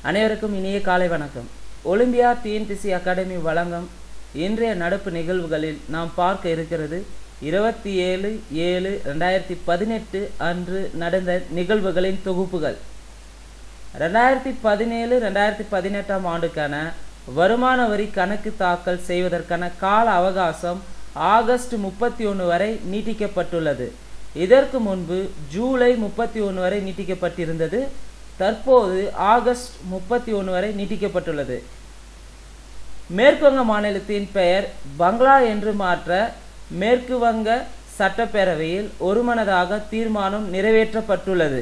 அனைவருக்கும் இனிய காலை வணக்கம் ஒலிம்பியா டிஎன்பிசி அகாடமி வழங்கும் இன்றைய நடப்பு நிகழ்வுகளில் நாம் பார்க்க இருக்கிறது இருபத்தி ஏழு ஏழு ரெண்டாயிரத்தி பதினெட்டு அன்று நடந்த நிகழ்வுகளின் தொகுப்புகள் ரெண்டாயிரத்தி பதினேழு ரெண்டாயிரத்தி பதினெட்டாம் ஆண்டுக்கான வருமான வரி கணக்கு தாக்கல் செய்வதற்கான கால அவகாசம் ஆகஸ்ட் முப்பத்தி ஒன்று வரை நீட்டிக்கப்பட்டுள்ளது இதற்கு முன்பு ஜூலை முப்பத்தி ஒன்று வரை நீட்டிக்கப்பட்டிருந்தது தற்போது ஆகஸ்ட் முப்பத்தி ஒன்று வரை நீட்டிக்கப்பட்டுள்ளது மேற்குவங்க மாநிலத்தின் பெயர் பங்களா என்று மாற்ற மேற்கு வங்க சட்டப்பேரவையில் ஒருமனதாக தீர்மானம் நிறைவேற்றப்பட்டுள்ளது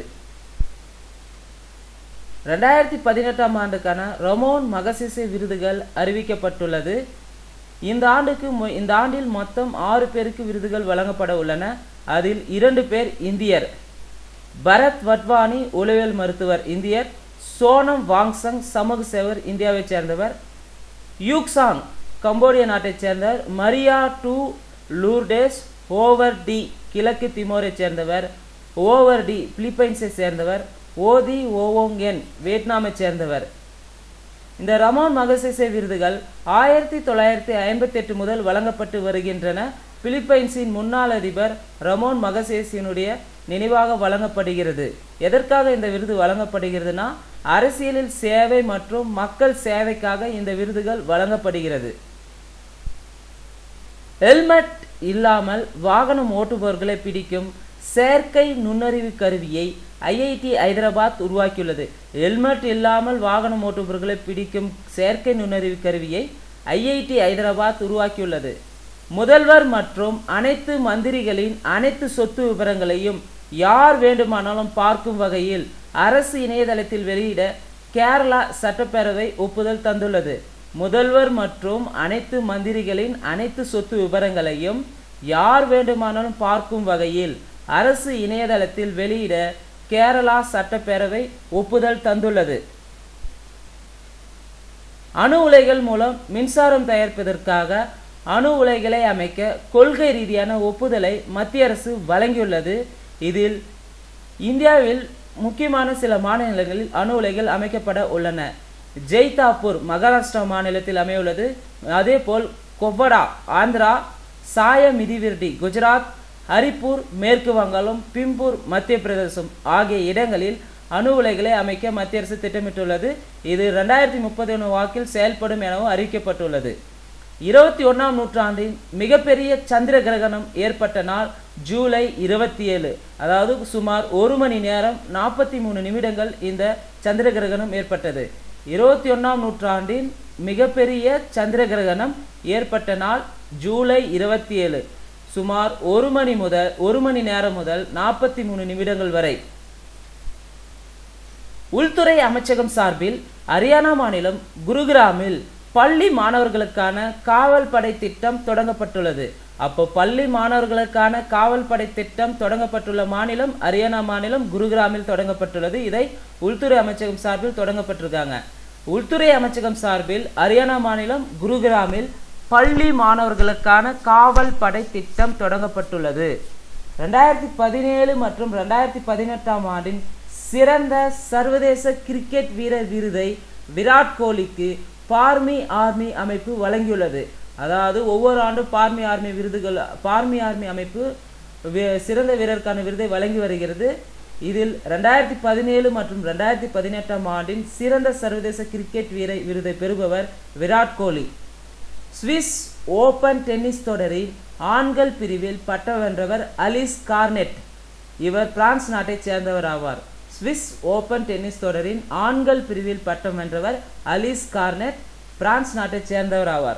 ரெண்டாயிரத்தி பதினெட்டாம் ஆண்டுக்கான ரமோன் மகசிசே விருதுகள் அறிவிக்கப்பட்டுள்ளது இந்த ஆண்டுக்கு மொ- இந்த ஆண்டில் மொத்தம் ஆறு பேருக்கு விருதுகள் வழங்கப்பட உள்ளன அதில் இரண்டு பேர் இந்தியர் பரத் வட்வானி உளவியல் மருத்துவர் இந்தியர் சோனம் வாங்சங் சமூக சேவர் இந்தியாவைச் சேர்ந்தவர் யூக்சாங் கம்போடிய நாட்டைச் சேர்ந்தவர் மரியா டு லூர்டேஸ் ஓவர் டி கிழக்கு திமோரைச் சேர்ந்தவர் ஓவர் டி பிலிப்பைன்ஸை சேர்ந்தவர் ஓதி ஓவோங்கென் வியட்நாமைச் சேர்ந்தவர் இந்த ரமோன் மகசேசே விருதுகள் ஆயிரத்தி தொள்ளாயிரத்தி ஐம்பத்தி எட்டு முதல் வழங்கப்பட்டு வருகின்றன பிலிப்பைன்ஸின் முன்னாள் அதிபர் ரமோன் மகசேசினுடைய நினைவாக வழங்கப்படுகிறது எதற்காக இந்த விருது வழங்கப்படுகிறதுனா அரசியலில் சேவை மற்றும் மக்கள் சேவைக்காக இந்த விருதுகள் வழங்கப்படுகிறது ஹெல்மெட் இல்லாமல் வாகனம் ஓட்டுபவர்களை பிடிக்கும் செயற்கை நுண்ணறிவு கருவியை ஐஐடி ஹைதராபாத் உருவாக்கியுள்ளது ஹெல்மெட் இல்லாமல் வாகனம் ஓட்டுபவர்களை பிடிக்கும் செயற்கை நுண்ணறிவு கருவியை ஐஐடி ஹைதராபாத் உருவாக்கியுள்ளது முதல்வர் மற்றும் அனைத்து மந்திரிகளின் அனைத்து சொத்து விவரங்களையும் யார் வேண்டுமானாலும் பார்க்கும் வகையில் அரசு இணையதளத்தில் வெளியிட கேரளா சட்டப்பேரவை ஒப்புதல் தந்துள்ளது முதல்வர் மற்றும் அனைத்து மந்திரிகளின் அனைத்து சொத்து விவரங்களையும் யார் வேண்டுமானாலும் பார்க்கும் வகையில் அரசு இணையதளத்தில் வெளியிட கேரளா சட்டப்பேரவை ஒப்புதல் தந்துள்ளது அணு உலைகள் மூலம் மின்சாரம் தயாரிப்பதற்காக அணு உலைகளை அமைக்க கொள்கை ரீதியான ஒப்புதலை மத்திய அரசு வழங்கியுள்ளது இதில் இந்தியாவில் முக்கியமான சில மாநிலங்களில் அணு உலைகள் அமைக்கப்பட உள்ளன ஜெய்தாப்பூர் மகாராஷ்டிரா மாநிலத்தில் அமையுள்ளது அதேபோல் கொவ்வடா ஆந்திரா சாய மிதிவிர்டி குஜராத் ஹரிப்பூர் மேற்கு வங்காளம் பிம்பூர் மத்திய பிரதேசம் ஆகிய இடங்களில் அணு உலைகளை அமைக்க மத்திய அரசு திட்டமிட்டுள்ளது இது ரெண்டாயிரத்தி முப்பத்தி ஒன்று வாக்கில் செயல்படும் எனவும் அறிவிக்கப்பட்டுள்ளது இருபத்தி ஒன்றாம் நூற்றாண்டின் மிகப்பெரிய சந்திர கிரகணம் ஏற்பட்ட நாள் ஜூலை இருபத்தி ஏழு அதாவது சுமார் ஒரு மணி நேரம் நாற்பத்தி மூணு நிமிடங்கள் இந்த சந்திர கிரகணம் ஏற்பட்டது இருபத்தி ஒன்றாம் நூற்றாண்டின் மிகப்பெரிய சந்திர கிரகணம் ஏற்பட்ட நாள் ஜூலை இருபத்தி ஏழு சுமார் ஒரு மணி முதல் ஒரு மணி நேரம் முதல் நாற்பத்தி மூணு நிமிடங்கள் வரை உள்துறை அமைச்சகம் சார்பில் ஹரியானா மாநிலம் குருகிராமில் பள்ளி மாணவர்களுக்கான காவல் படை திட்டம் தொடங்கப்பட்டுள்ளது அப்போ பள்ளி மாணவர்களுக்கான காவல் படை திட்டம் தொடங்கப்பட்டுள்ள மாநிலம் ஹரியானா மாநிலம் குருகிராமில் தொடங்கப்பட்டுள்ளது இதை உள்துறை அமைச்சகம் சார்பில் தொடங்கப்பட்டிருக்காங்க உள்துறை அமைச்சகம் சார்பில் ஹரியானா மாநிலம் குருகிராமில் பள்ளி மாணவர்களுக்கான காவல் படை திட்டம் தொடங்கப்பட்டுள்ளது ரெண்டாயிரத்தி பதினேழு மற்றும் ரெண்டாயிரத்தி பதினெட்டாம் ஆண்டின் சிறந்த சர்வதேச கிரிக்கெட் வீரர் விருதை விராட் கோலிக்கு பார்மி ஆர்மி அமைப்பு வழங்கியுள்ளது அதாவது ஒவ்வொரு ஆண்டும் பார்மி ஆர்மி விருதுகள் பார்மி ஆர்மி அமைப்பு வி- சிறந்த வீரருக்கான விருதை வழங்கி வருகிறது இதில் ரெண்டாயிரத்தி பதினேழு மற்றும் ரெண்டாயிரத்தி பதினெட்டாம் ஆண்டின் சிறந்த சர்வதேச கிரிக்கெட் வீர விருதை பெறுபவர் Virat Kohli Swiss open tennis தொடரில் ஆண்கள் பிரிவில் பட்டம் வென்றவர் அலிஸ் கார்னெட் இவர் பிரான்ஸ் நாட்டைச் சேர்ந்தவர் ஆவார் சுவிஸ் ஓபன் டென்னிஸ் தொடரின் ஆண்கள் பிரிவில் பட்டம் வென்றவர் அலிஸ் கார்னெட் பிரான்ஸ் நாட்டைச் சேர்ந்தவர் ஆவார்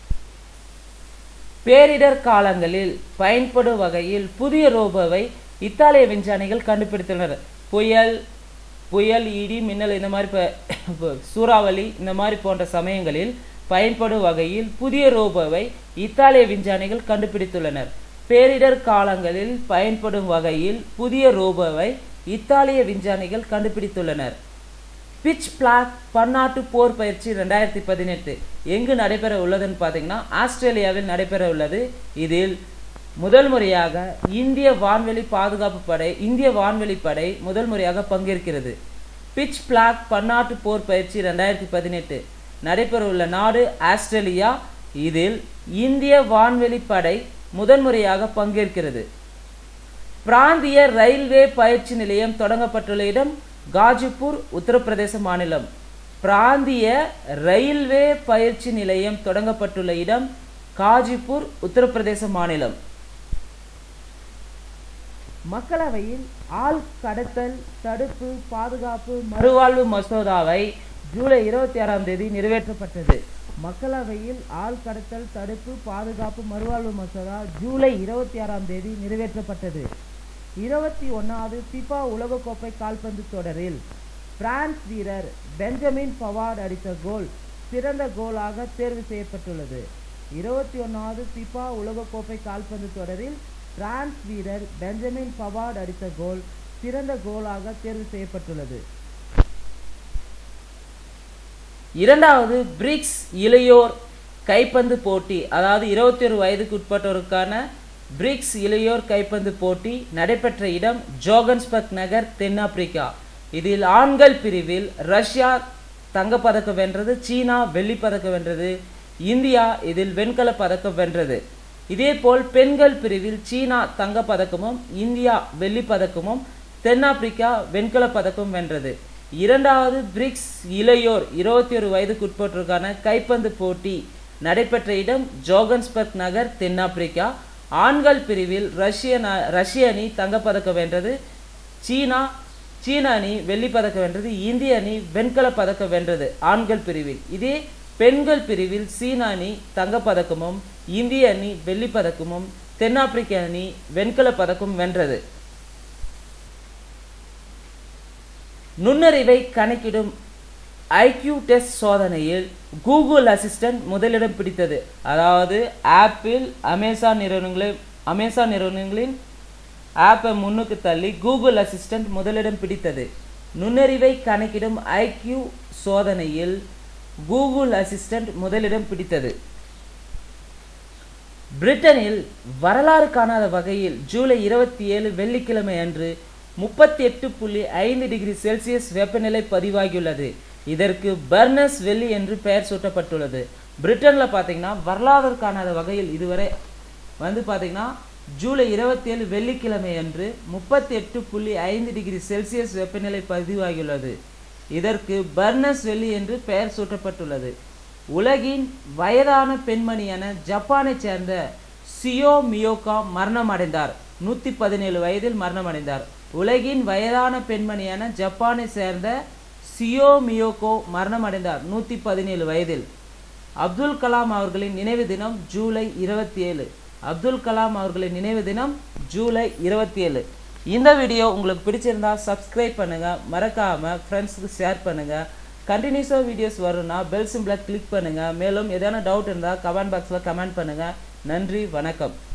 பேரிடர் காலங்களில் பயன்படும் வகையில் புதிய ரோபோவை இத்தாலிய விஞ்ஞானிகள் கண்டுபிடித்துள்ளனர் புயல் புயல் இடி மின்னல் இந்த மாதிரி ப- சூறாவளி இந்த மாதிரி போன்ற சமயங்களில் பயன்படும் வகையில் புதிய ரோபோவை இத்தாலிய விஞ்ஞானிகள் கண்டுபிடித்துள்ளனர் பேரிடர் காலங்களில் பயன்படும் வகையில் புதிய ரோபோவை இத்தாலிய விஞ்ஞானிகள் கண்டுபிடித்துள்ளனர் பிட்ச் பிளாக் பன்னாட்டு போர் பயிற்சி ரெண்டாயிரத்தி பதினெட்டு எங்கு நடைபெற உள்ளதுன்னு பார்த்தீங்கன்னா ஆஸ்திரேலியாவில் நடைபெற உள்ளது இதில் முதல் முறையாக இந்திய வான்வெளி பாதுகாப்பு படை இந்திய வான்வெளி படை முதல் முறையாக பங்கேற்கிறது பிட்ச் பிளாக் பன்னாட்டு போர் பயிற்சி ரெண்டாயிரத்தி பதினெட்டு நடைபெறவுள்ள நாடு ஆஸ்திரேலியா இதில் இந்திய வான்வெளி படை முதன்முறையாக பங்கேற்கிறது பிராந்திய ரயில்வே பயிற்சி நிலையம் தொடங்கப்பட்டுள்ள இடம் காஜிப்பூர் உத்தரப்பிரதேச மாநிலம் பிராந்திய ரயில்வே பயிற்சி நிலையம் தொடங்கப்பட்டுள்ள இடம் காஜிப்பூர் உத்தரப்பிரதேச மாநிலம் மக்களவையில் ஆள் கடத்தல் தடுப்பு பாதுகாப்பு மறுவாழ்வு மசோதாவை ஜூலை இருபத்தி ஆறாம் தேதி நிறைவேற்றப்பட்டது மக்களவையில் ஆள் கடத்தல் தடுப்பு பாதுகாப்பு மறுவாழ்வு மசோதா ஜூலை இருபத்தி ஆறாம் தேதி நிறைவேற்றப்பட்டது இருபத்தி ஒன்றாவது பிபா உலகக்கோப்பை கால்பந்து தொடரில் பிரான்ஸ் வீரர் பெஞ்சமின் பவார்ட் அடித்த கோல் சிறந்த கோலாக தேர்வு செய்யப்பட்டுள்ளது இருபத்தி ஒன்றாவது பிபா உலகக்கோப்பை கால்பந்து தொடரில் பிரான்ஸ் வீரர் பெஞ்சமின் பவார்ட் அடித்த கோல் சிறந்த கோலாக தேர்வு செய்யப்பட்டுள்ளது இரண்டாவது பிரிக்ஸ் இளையோர் கைப்பந்து போட்டி அதாவது இருபத்தி ஒரு வயதுக்கு உட்பட்டோருக்கான பிரிக்ஸ் இளையோர் கைப்பந்து போட்டி நடைபெற்ற இடம் ஜோகன்ஸ்பர்க் நகர் தென்னாப்பிரிக்கா இதில் ஆண்கள் பிரிவில் ரஷ்யா தங்கப்பதக்கம் வென்றது சீனா வெள்ளிப்பதக்கம் வென்றது இந்தியா இதில் வெண்கலப் பதக்கம் வென்றது இதேபோல் பெண்கள் பிரிவில் சீனா தங்கப்பதக்கமும் இந்தியா வெள்ளிப்பதக்கமும் தென்னாப்பிரிக்கா வெண்கலப் பதக்கம் வென்றது இரண்டாவது பிரிக்ஸ் இளையோர் இருபத்தி ஒரு வயதுக்குட்பட்டோருக்கான கைப்பந்து போட்டி நடைபெற்ற இடம் ஜோகன்ஸ்பர்க் நகர் தென்னாப்பிரிக்கா ஆண்கள் பிரிவில் ரஷ்ய ந- ரஷ்ய அணி தங்கப்பதக்கம் வென்றது சீனா சீன அணி வெள்ளிப்பதக்கம் வென்றது இந்திய அணி வெண்கலப் பதக்கம் வென்றது ஆண்கள் பிரிவில் இதே பெண்கள் பிரிவில் சீன அணி தங்கப்பதக்கமும் இந்திய அணி வெள்ளிப்பதக்கமும் தென்னாப்பிரிக்க அணி வெண்கலப் பதக்கம் வென்றது நுண்ணறிவை கணக்கிடும் ஐக்யூ டெஸ்ட் சோதனையில் கூகுள் அசிஸ்டன்ட் முதலிடம் பிடித்தது அதாவது ஆப்பிள் அமேசான் நிறுவனங்களை அமேசான் நிறுவனங்களின் ஆப்பை முன்னுக்கு தள்ளி கூகுள் அசிஸ்டன்ட் முதலிடம் பிடித்தது நுண்ணறிவை கணக்கிடும் ஐக்யூ சோதனையில் கூகுள் அசிஸ்டன்ட் முதலிடம் பிடித்தது பிரிட்டனில் வரலாறு காணாத வகையில் ஜூலை இருபத்தி ஏழு வெள்ளிக்கிழமை அன்று முப்பத்தி எட்டு புள்ளி ஐந்து டிகிரி செல்சியஸ் வெப்பநிலை பதிவாகியுள்ளது இதற்கு பர்னஸ் வெள்ளி என்று பெயர் சூட்டப்பட்டுள்ளது பிரிட்டனில் பார்த்தீங்கன்னா வரலாறு காணாத வகையில் இதுவரை வந்து பார்த்தீங்கன்னா ஜூலை இருபத்தி ஏழு வெள்ளிக்கிழமை அன்று முப்பத்தி எட்டு புள்ளி ஐந்து டிகிரி செல்சியஸ் வெப்பநிலை பதிவாகியுள்ளது இதற்கு பர்னஸ் வெள்ளி என்று பெயர் சூட்டப்பட்டுள்ளது உலகின் வயதான பெண்மணியான ஜப்பானைச் சேர்ந்த சியோ மியோகா மரணம் அடைந்தார் நூற்றி பதினேழு வயதில் மரணமடைந்தார் உலகின் வயதான பெண்மணியான ஜப்பானை சேர்ந்த சியோ மியோகோ மரணம் அடைந்தார் நூற்றி பதினேழு வயதில் அப்துல் கலாம் அவர்களின் நினைவு தினம் ஜூலை இருபத்தி ஏழு அப்துல் கலாம் அவர்களின் நினைவு தினம் ஜூலை இருபத்தி ஏழு இந்த வீடியோ உங்களுக்கு பிடிச்சிருந்தா சப்ஸ்கிரைப் பண்ணுங்க மறக்காம ஃப்ரெண்ட்ஸுக்கு ஷேர் பண்ணுங்க கண்டினியூஸாக வீடியோஸ் வரும்னா பெல் சிம்பிளை கிளிக் பண்ணுங்க மேலும் ஏதேனும் டவுட் இருந்தால் கமெண்ட் பாக்ஸில் கமெண்ட் பண்ணுங்க நன்றி வணக்கம்